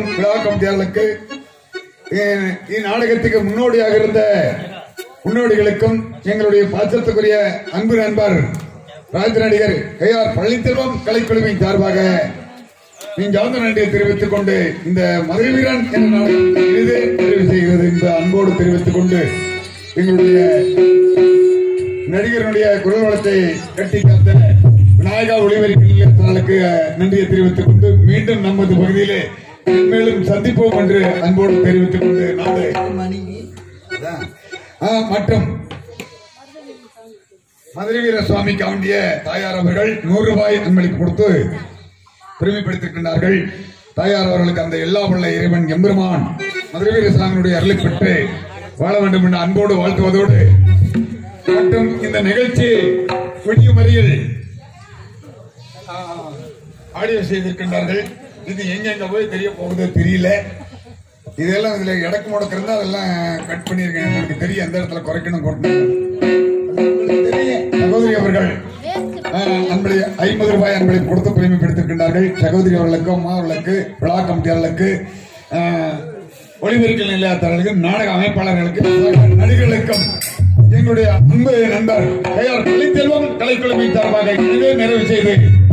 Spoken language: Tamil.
விழா கமிட்டியாளர்களுக்கு இ- இந்நாடகத்துக்கு முன்னோடியாக இருந்த முன்னோடிகளுக்கும் எங்களுடைய பாசத்துக்குரிய அன்பு நண்பர் ராஜ நடிகர் கே ஆர் பழனித்தெல்வம் கலைக்குழுவின் சார்பாக நெஞ்சார்ந்த நன்றியை தெரிவித்துக் கொண்டு இந்த மதுரை வீரன் என்ற நாடகத்தை எளிதே நிறைவு செய்கிறது இந்த அன்போடு தெரிவித்துக் கொண்டு எங்களுடைய நடிகருடைய குரல் வளத்தை கட்டி காத்த விநாயகா ஒளிவரி நிலையத்தாளுக்கு நன்றியை தெரிவித்துக் கொண்டு மீண்டும் நமது பகுதியிலே மேலும் சந்திப்போம் என்று அன்போடு தெரிவித்துக் கொண்டு நாளை ஆ, மற்றும் மதுரை வீர சுவாமிக்கு வேண்டிய தாயார் அவர்கள் நூறு ரூபாய் அன்பளிப்பு கொடுத்து பெருமைப்படுத்திருக்கின்றார்கள் தாயார் அவர்களுக்கு அந்த எல்லா உள்ள இறைவன் எம்பெருமான் மதுரை வீர சுவாமியுடைய அருளை பெற்று வாழ வேண்டும் என்று அன்போடு வாழ்த்துவதோடு மற்றும் இந்த நிகழ்ச்சி விடியும் வரையில் ஆ, ஆடியோ செய்திருக்கின்றார்கள் இது எங்கெங்க போய் தெரிய போகுதோ தெரியல இதெல்லாம் இதுல இடக்கு முடக்கு இருந்தா அதெல்லாம் கட் பண்ணிருக்கேன் உங்களுக்கு தெரியும் எந்த இடத்துல குறைக்கணும் கொட்டணும் அது உங்களுக்கு தெரியும். சகோதரி அவர்கள் ஆஹ், அன்பளி ஐம்பது ரூபாய் அன்பளி கொடுத்து பெருமைப்படுத்திருக்கின்றார்கள் சகோதரி அவர்களுக்கும் அம்மா அவர்களுக்கு விழா கமிட்டியாளர்களுக்கு ஆஹ், ஒளிபெருக்கல் நிலையத்தாளர்களுக்கு நாடக அமைப்பாளர்களுக்கு சக நடிகர்களுக்கும் எங்களுடைய அன்பு நண்பர் கையார் கலைத்தெல்வம் கலைக்குழுமை சார்பாக இதை நிறைவு செய்து